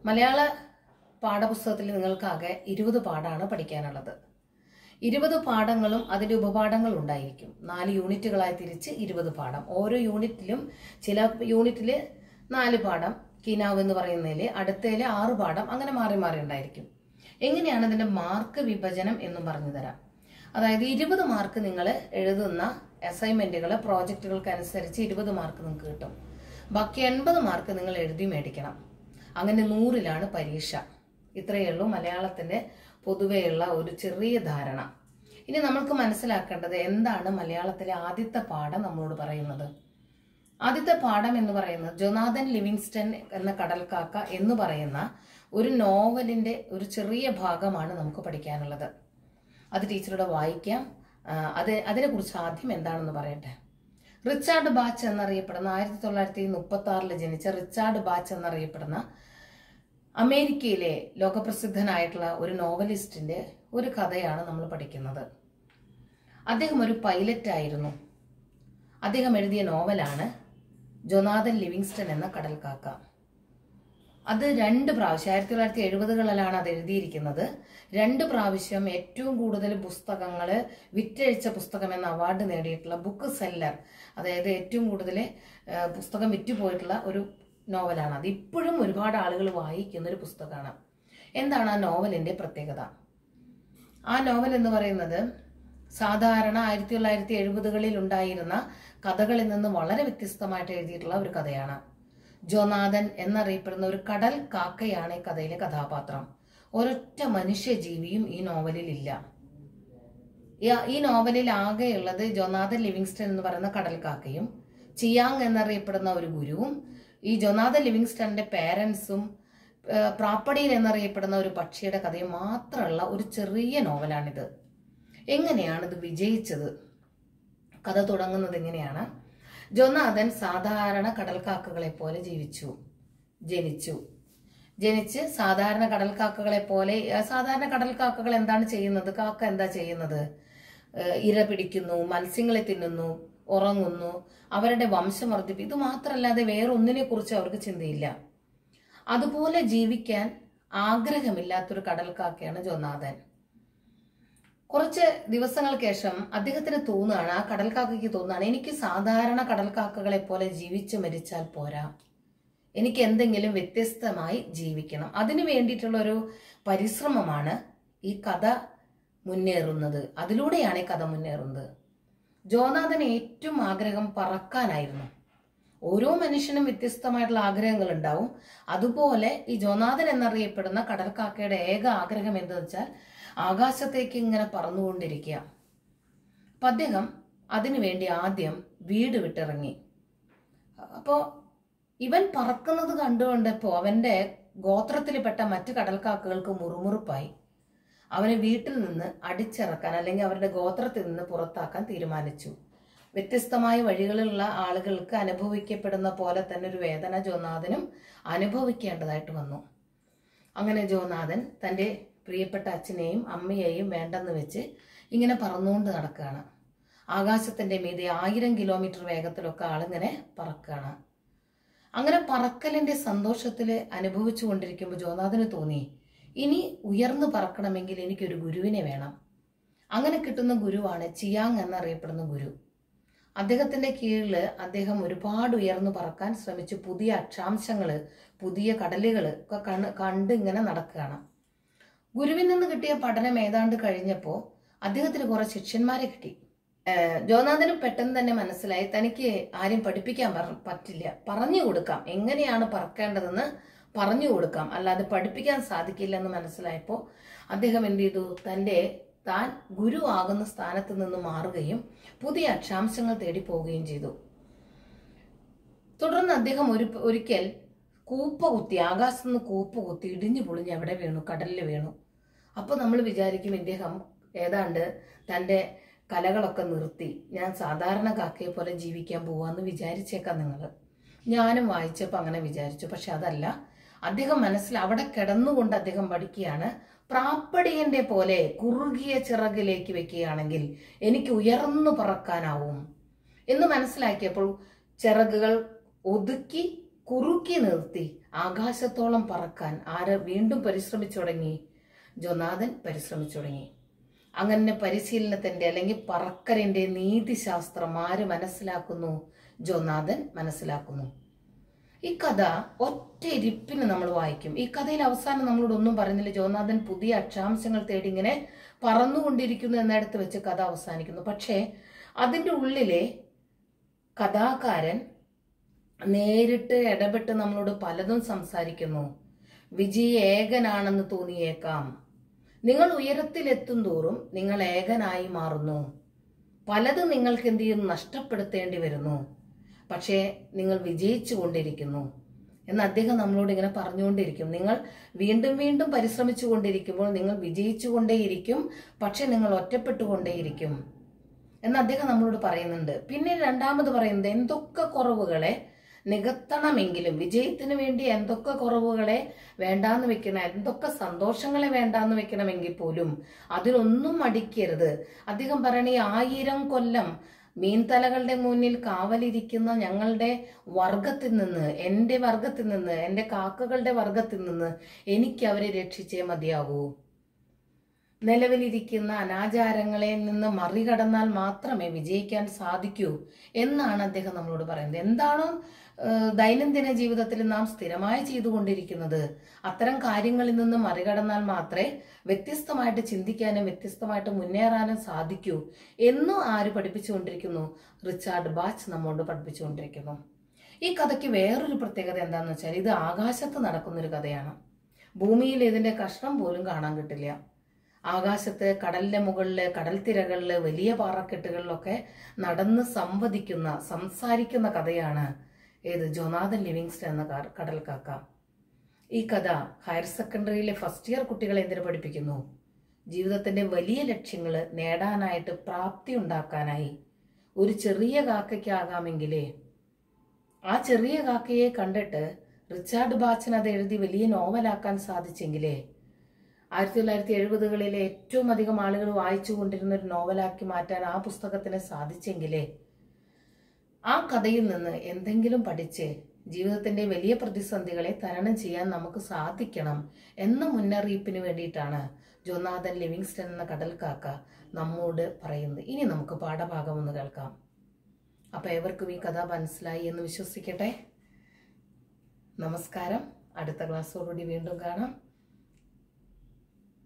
മലയാള പാഠപുസ്തകത്തിൽ നിങ്ങൾക്കാകെ ഇരുപത് പാഠമാണ് പഠിക്കാനുള്ളത് ഇരുപത് പാഠങ്ങളും അതിന്റെ ഉപപാഠങ്ങൾ ഉണ്ടായിരിക്കും നാല് യൂണിറ്റുകളായി തിരിച്ച് ഇരുപത് പാഠം ഓരോ യൂണിറ്റിലും ചില യൂണിറ്റിൽ നാല് പാഠം കിനാവ് എന്ന് പറയുന്നതിൽ അടുത്തതിൽ ആറ് പാഠം അങ്ങനെ മാറി മാറി ഉണ്ടായിരിക്കും എങ്ങനെയാണ് ഇതിന്റെ മാർക്ക് വിഭജനം എന്നും പറഞ്ഞു തരാം അതായത് ഇരുപത് മാർക്ക് നിങ്ങൾ എഴുതുന്ന അസൈൻമെന്റുകൾ പ്രോജക്റ്റുകൾക്ക് അനുസരിച്ച് ഇരുപത് മാർക്ക് നിങ്ങൾക്ക് കിട്ടും ബാക്കി എൺപത് മാർക്ക് നിങ്ങൾ എഴുതി മേടിക്കണം അങ്ങനെ നൂറിലാണ് പരീക്ഷ ഇത്രയേ ഉള്ളൂ മലയാളത്തിന്റെ പൊതുവെയുള്ള ഒരു ചെറിയ ധാരണ ഇനി നമ്മൾക്ക് മനസ്സിലാക്കേണ്ടത് എന്താണ് മലയാളത്തിലെ ആദ്യത്തെ പാഠം നമ്മളോട് പറയുന്നത് ആദ്യത്തെ പാഠം എന്ന് പറയുന്നത് ജൊനാഥൻ ലിവിങ്സ്റ്റൺ എന്ന കടൽക്കാക്ക എന്ന് പറയുന്ന ഒരു നോവലിന്റെ ഒരു ചെറിയ ഭാഗമാണ് നമുക്ക് പഠിക്കാനുള്ളത് അത് ടീച്ചറുടെ വായിക്കാം ആ, അത് അതിനെക്കുറിച്ച് ആദ്യം എന്താണെന്ന് പറയട്ടെ റിച്ചാർഡ് ബാച്ച് എന്നറിയപ്പെടുന്ന ആയിരത്തി തൊള്ളായിരത്തി മുപ്പത്തി ആറിൽ ജനിച്ച റിച്ചാർഡ് ബാച്ച് എന്നറിയപ്പെടുന്ന അമേരിക്കയിലെ ലോകപ്രസിദ്ധനായിട്ടുള്ള ഒരു നോവലിസ്റ്റിന്റെ ഒരു കഥയാണ് നമ്മൾ പഠിക്കുന്നത് അദ്ദേഹം ഒരു പൈലറ്റ് ആയിരുന്നു അദ്ദേഹം എഴുതിയ നോവലാണ് ജൊനാഥൻ ലിവിങ്സ്റ്റൺ എന്ന കടൽക്കാക്ക അത് രണ്ട് പ്രാവശ്യം ആയിരത്തി തൊള്ളായിരത്തി എഴുപതുകളിലാണ് അത് എഴുതിയിരിക്കുന്നത് രണ്ട് പ്രാവശ്യം ഏറ്റവും കൂടുതൽ പുസ്തകങ്ങൾ വിറ്റഴിച്ച പുസ്തകം എന്ന അവാർഡ് നേടിയിട്ടുള്ള ബുക്ക് സെല്ലർ അതായത് ഏറ്റവും കൂടുതൽ ആ, പുസ്തകം വിറ്റുപോയിട്ടുള്ള ഒരു നോവലാണ് അത് ഇപ്പോഴും ഒരുപാട് ആളുകൾ വായിക്കുന്ന ഒരു പുസ്തകമാണ് എന്താണ് ആ നോവലിന്റെ പ്രത്യേകത ആ നോവൽ എന്ന് പറയുന്നത് സാധാരണ ആയിരത്തി തൊള്ളായിരത്തി എഴുപതുകളിൽ ഉണ്ടായിരുന്ന കഥകളിൽ നിന്ന് വളരെ വ്യത്യസ്തമായിട്ട് എഴുതിയിട്ടുള്ള ഒരു കഥയാണ് ജോനാഥൻ എന്നറിയപ്പെടുന്ന ഒരു കടൽ കാക്കയാണ് ഈ കഥയിലെ കഥാപാത്രം ഒരൊറ്റ മനുഷ്യജീവിയും ഈ നോവലിൽ ഇല്ല ഈ- ഈ നോവലിൽ ആകെയുള്ളത് ജോനാഥൻ ലിവിങ്സ്റ്റൺ എന്ന് പറയുന്ന കടൽ കാക്കയും ചിയാങ് എന്നറിയപ്പെടുന്ന ഒരു ഗുരുവും ഈ ജോനാഥൻ ലിവിങ്സ്റ്റണിന്റെ പേരൻസും പ്രാപ്പടിയിൽ എന്നറിയപ്പെടുന്ന ഒരു പക്ഷിയുടെ കഥയും മാത്രമുള്ള ഒരു ചെറിയ നോവലാണിത് എങ്ങനെയാണ് ഇത് വിജയിച്ചത് കഥ തുടങ്ങുന്നത് എങ്ങനെയാണ് ജൊനാഥൻ സാധാരണ കടൽക്കാക്കകളെ പോലെ ജീവിച്ചു ജനിച്ചു ജനിച്ച് സാധാരണ കടൽക്കാക്കകളെ പോലെ ആ, സാധാരണ കടൽക്കാക്കകൾ എന്താണ് ചെയ്യുന്നത് കാക്ക എന്താ ചെയ്യുന്നത് ഏഹ് ഇര പിടിക്കുന്നു മത്സ്യങ്ങളെ തിന്നുന്നു ഉറങ്ങുന്നു അവരുടെ വംശം വർദ്ധിപ്പിക്കും ഇത് മാത്രമല്ലാതെ വേറെ ഒന്നിനെ കുറിച്ച് അവർക്ക് ചിന്തയില്ല അതുപോലെ ജീവിക്കാൻ ആഗ്രഹമില്ലാത്തൊരു കടൽക്കാക്കയാണ് ജോനാഥൻ കുറച്ച് ദിവസങ്ങൾക്ക് ശേഷം അദ്ദേഹത്തിന് തോന്നുകയാണ് ആ കടൽക്കാക്കയ്ക്ക് തോന്നുകയാണ് എനിക്ക് സാധാരണ കടൽക്കാക്കകളെ പോലെ ജീവിച്ചു മരിച്ചാൽ പോരാ എനിക്ക് എന്തെങ്കിലും വ്യത്യസ്തമായി ജീവിക്കണം അതിനു വേണ്ടിയിട്ടുള്ള ഒരു പരിശ്രമമാണ് ഈ കഥ മുന്നേറുന്നത് അതിലൂടെയാണ് ഈ കഥ മുന്നേറുന്നത് ജോനാഥന് ഏറ്റവും ആഗ്രഹം പറക്കാനായിരുന്നു ഓരോ മനുഷ്യനും വ്യത്യസ്തമായിട്ടുള്ള ആഗ്രഹങ്ങൾ ഉണ്ടാവും അതുപോലെ ഈ ജോനാഥൻ എന്നറിയപ്പെടുന്ന കടൽക്കാക്കയുടെ ഏക ആഗ്രഹം എന്താ വെച്ചാൽ ആകാശത്തേക്ക് ഇങ്ങനെ പറന്നുകൊണ്ടിരിക്കുക അപ്പൊ അദ്ദേഹം അതിനുവേണ്ടി ആദ്യം വീട് വിട്ടിറങ്ങി അപ്പോ ഇവൻ പറക്കുന്നത് കണ്ടുകൊണ്ടപ്പോ അവന്റെ ഗോത്രത്തിൽപ്പെട്ട മറ്റു കടൽക്കാക്കകൾക്ക് മുറുമുറുപ്പായി അവനെ വീട്ടിൽ നിന്ന് അടിച്ചിറക്കാൻ അല്ലെങ്കിൽ അവരുടെ ഗോത്രത്തിൽ നിന്ന് പുറത്താക്കാൻ തീരുമാനിച്ചു വ്യത്യസ്തമായ വഴികളിലുള്ള ആളുകൾക്ക് അനുഭവിക്കപ്പെടുന്ന പോലെ തന്നെ ഒരു വേദന ജോനാഥനും അനുഭവിക്കേണ്ടതായിട്ട് വന്നു അങ്ങനെ ജോനാഥൻ തൻ്റെ പ്രിയപ്പെട്ട അച്ഛനെയും അമ്മയെയും വേണ്ടെന്ന് വെച്ച് ഇങ്ങനെ പറന്നുകൊണ്ട് നടക്കുകയാണ് ആകാശത്തിന്റെ മീതെ ആയിരം കിലോമീറ്റർ വേഗത്തിലൊക്കെ ആളിങ്ങനെ പറക്കുകയാണ് അങ്ങനെ പറക്കലിന്റെ സന്തോഷത്തിൽ അനുഭവിച്ചു കൊണ്ടിരിക്കുമ്പോൾ ജോനാഥന് തോന്നി ഇനി ഉയർന്നു പറക്കണമെങ്കിൽ എനിക്കൊരു ഗുരുവിനെ വേണം അങ്ങനെ കിട്ടുന്ന ഗുരുവാണ് ചിയാങ് എന്നറിയപ്പെടുന്ന ഗുരു അദ്ദേഹത്തിന്റെ കീഴിൽ അദ്ദേഹം ഒരുപാട് ഉയർന്നു പറക്കാൻ ശ്രമിച്ചു പുതിയ അക്ഷാംശങ്ങള് പുതിയ കടലുകൾ ഒക്കെ കണ് കണ്ട് ഇങ്ങനെ നടക്കുകയാണ് ഗുരുവിൽ നിന്ന് കിട്ടിയ പഠനം ഏതാണ്ട് കഴിഞ്ഞപ്പോൾ അദ്ദേഹത്തിന് കുറെ ശിഷ്യന്മാരെ കിട്ടി ഏഹ് ജോനാഥന് പെട്ടെന്ന് തന്നെ മനസ്സിലായി തനിക്ക് ആരും പഠിപ്പിക്കാൻ പറ- പറ്റില്ല പറഞ്ഞു കൊടുക്കാം എങ്ങനെയാണ് പറക്കേണ്ടതെന്ന് പറഞ്ഞു കൊടുക്കാം അല്ലാതെ പഠിപ്പിക്കാൻ സാധിക്കില്ല എന്ന് മനസ്സിലായപ്പോൾ അദ്ദേഹം എന്ത് ചെയ്തു തന്റെ താൻ ഗുരു ആകുന്ന സ്ഥാനത്ത് നിന്ന് മാറുകയും പുതിയ അക്ഷാംശങ്ങൾ തേടി പോവുകയും ചെയ്തു തുടർന്ന് അദ്ദേഹം ഒരു ഒരിക്കൽ കൂപ്പ കുത്തി ആകാശത്ത് നിന്ന് കൂപ്പ കുത്തി ഇടിഞ്ഞു പൊളിഞ്ഞ് എവിടെ വീണു കടലിൽ വീണു അപ്പൊ നമ്മൾ വിചാരിക്കും ഇദ്ദേഹം ഏതാണ്ട് തന്റെ കലകളൊക്കെ നിർത്തി ഞാൻ സാധാരണ കാക്കയെ പോലെ ജീവിക്കാൻ പോവാന്ന് വിചാരിച്ചേക്കാം നിങ്ങൾ ഞാനും വായിച്ചപ്പോൾ അങ്ങനെ വിചാരിച്ചു പക്ഷെ അതല്ല അദ്ദേഹം മനസ്സിൽ അവിടെ കിടന്നുകൊണ്ട് അദ്ദേഹം പഠിക്കുകയാണ് പ്രാപ്പടിയന്റെ പോലെ കുറുകിയ ചിറകിലേക്ക് വെക്കുകയാണെങ്കിൽ എനിക്ക് ഉയർന്നു പറക്കാനാവും എന്ന് മനസ്സിലാക്കിയപ്പോൾ ചിറകുകൾ ഒതുക്കി കുറുക്കി നിർത്തി ആകാശത്തോളം പറക്കാൻ ആര് വീണ്ടും പരിശ്രമിച്ചു തുടങ്ങി ജൊനാഥൻ പരിശ്രമിച്ചു തുടങ്ങി അങ്ങനെ പരിശീലനത്തിന്റെ അല്ലെങ്കിൽ പറക്കലിന്റെ നീതിശാസ്ത്രം ആര് മനസ്സിലാക്കുന്നു ജോനാഥൻ മനസ്സിലാക്കുന്നു ഈ കഥ ഒറ്റ ഇരിപ്പിന് നമ്മൾ വായിക്കും ഈ കഥയിൽ അവസാനം നമ്മളോട് ഒന്നും പറയുന്നില്ല ജോനാഥൻ പുതിയ അക്ഷാംശങ്ങൾ തേടി ഇങ്ങനെ പറന്നുകൊണ്ടിരിക്കുന്നു എന്നിടത്ത് വെച്ച് കഥ അവസാനിക്കുന്നു പക്ഷേ അതിൻ്റെ ഉള്ളിലെ കഥാകാരൻ നേരിട്ട് ഇടപെട്ട് നമ്മളോട് പലതും സംസാരിക്കുന്നു വിജയ് ഏകനാണെന്ന് തോന്നിയേക്കാം നിങ്ങൾ ഉയരത്തിലെത്തും തോറും നിങ്ങൾ ഏകനായി മാറുന്നു പലതും നിങ്ങൾക്ക് എന്ത് ചെയ്യുന്നു നഷ്ടപ്പെടുത്തേണ്ടി വരുന്നു പക്ഷേ നിങ്ങൾ വിജയിച്ചു കൊണ്ടിരിക്കുന്നു എന്ന് അദ്ദേഹം നമ്മളോട് ഇങ്ങനെ പറഞ്ഞുകൊണ്ടിരിക്കും നിങ്ങൾ വീണ്ടും വീണ്ടും പരിശ്രമിച്ചു കൊണ്ടിരിക്കുമ്പോൾ നിങ്ങൾ വിജയിച്ചു കൊണ്ടേയിരിക്കും പക്ഷെ നിങ്ങൾ ഒറ്റപ്പെട്ടുകൊണ്ടേയിരിക്കും എന്ന് അദ്ദേഹം നമ്മളോട് പറയുന്നുണ്ട് പിന്നെ രണ്ടാമത് പറയുന്നത് എന്തൊക്കെ കുറവുകളെ നികത്തണമെങ്കിലും വിജയത്തിന് വേണ്ടി എന്തൊക്കെ കുറവുകളെ വേണ്ടാന്ന് വെക്കണം എന്തൊക്കെ സന്തോഷങ്ങളെ വേണ്ടാന്ന് വെക്കണമെങ്കിൽ പോലും അതിനൊന്നും മടിക്കരുത് അദ്ദേഹം പറയണ ഈ ആയിരം കൊല്ലം മീൻതലകളുടെ മുന്നിൽ കാവലിരിക്കുന്ന ഞങ്ങളുടെ വർഗത്തിൽ നിന്ന് എൻ്റെ വർഗത്തിൽ നിന്ന് എൻ്റെ കാക്കകളുടെ വർഗത്തിൽ നിന്ന് എനിക്ക് അവരെ രക്ഷിച്ചേ മതിയാകൂ നിലവിലിരിക്കുന്ന അനാചാരങ്ങളെ നിന്ന് മറികടന്നാൽ മാത്രമേ വിജയിക്കാൻ സാധിക്കൂ എന്നാണ് അദ്ദേഹം നമ്മളോട് പറയുന്നത് എന്താണോ ഏഹ്, ദൈനംദിന ജീവിതത്തിൽ നാം സ്ഥിരമായി ചെയ്തുകൊണ്ടിരിക്കുന്നത് അത്തരം കാര്യങ്ങളിൽ നിന്ന് മറികടന്നാൽ മാത്രമേ വ്യത്യസ്തമായിട്ട് ചിന്തിക്കാനും വ്യത്യസ്തമായിട്ട് മുന്നേറാനും സാധിക്കൂ എന്നും ആര് പഠിപ്പിച്ചുകൊണ്ടിരിക്കുന്നു റിച്ചാർഡ് ബാച്ച് നമ്മോട് പഠിപ്പിച്ചുകൊണ്ടിരിക്കുന്നു ഈ കഥയ്ക്ക് വേറൊരു പ്രത്യേകത എന്താണെന്ന് വെച്ചാൽ ഇത് ആകാശത്ത് നടക്കുന്ന ഒരു കഥയാണ് ഭൂമിയിൽ ഇതിന്റെ കഷ്ണം പോലും കാണാൻ കിട്ടില്ല ആകാശത്ത് കടലിന്റെ മുകളില് കടൽ തിരകളില് വലിയ പാറക്കെട്ടുകളിലൊക്കെ നടന്ന് സംവദിക്കുന്ന സംസാരിക്കുന്ന കഥയാണ് ഏത് ജൊനാഥൻ ലിവിങ്സ്റ്റൺ എന്ന കാർ- കടൽ കാക്ക ഈ കഥ ഹയർ സെക്കൻഡറിയിലെ ഫസ്റ്റ് ഇയർ കുട്ടികളെ എന്തിനു പഠിപ്പിക്കുന്നു ജീവിതത്തിന്റെ വലിയ ലക്ഷ്യങ്ങൾ നേടാനായിട്ട് പ്രാപ്തി ഉണ്ടാക്കാനായി ഒരു ചെറിയ കാക്കയ്ക്കാകാമെങ്കിലേ ആ ചെറിയ കാക്കയെ കണ്ടിട്ട് റിച്ചാർഡ് ബാച്ചൻ അത് എഴുതി വലിയ നോവലാക്കാൻ സാധിച്ചെങ്കിലേ ആയിരത്തി തൊള്ളായിരത്തി എഴുപതുകളിലെ ഏറ്റവും അധികം ആളുകൾ വായിച്ചു കൊണ്ടിരുന്ന ഒരു നോവലാക്കി മാറ്റാൻ ആ പുസ്തകത്തിന് സാധിച്ചെങ്കിലേ ആ കഥയിൽ നിന്ന് എന്തെങ്കിലും പഠിച്ച് ജീവിതത്തിന്റെ വലിയ പ്രതിസന്ധികളെ തരണം ചെയ്യാൻ നമുക്ക് സാധിക്കണം എന്ന മുന്നറിയിപ്പിന് വേണ്ടിയിട്ടാണ് ജോനാഥൻ ലിവിങ്സ്റ്റൺ എന്ന കടൽക്കാക്ക നമ്മോട് പറയുന്നത് ഇനി നമുക്ക് പാഠഭാഗം ഒന്ന് കേൾക്കാം അപ്പൊ ഏവർക്കും ഈ കഥ മനസ്സിലായി എന്ന് വിശ്വസിക്കട്ടെ നമസ്കാരം അടുത്ത ക്ലാസ്സോടുകൂടി വീണ്ടും കാണാം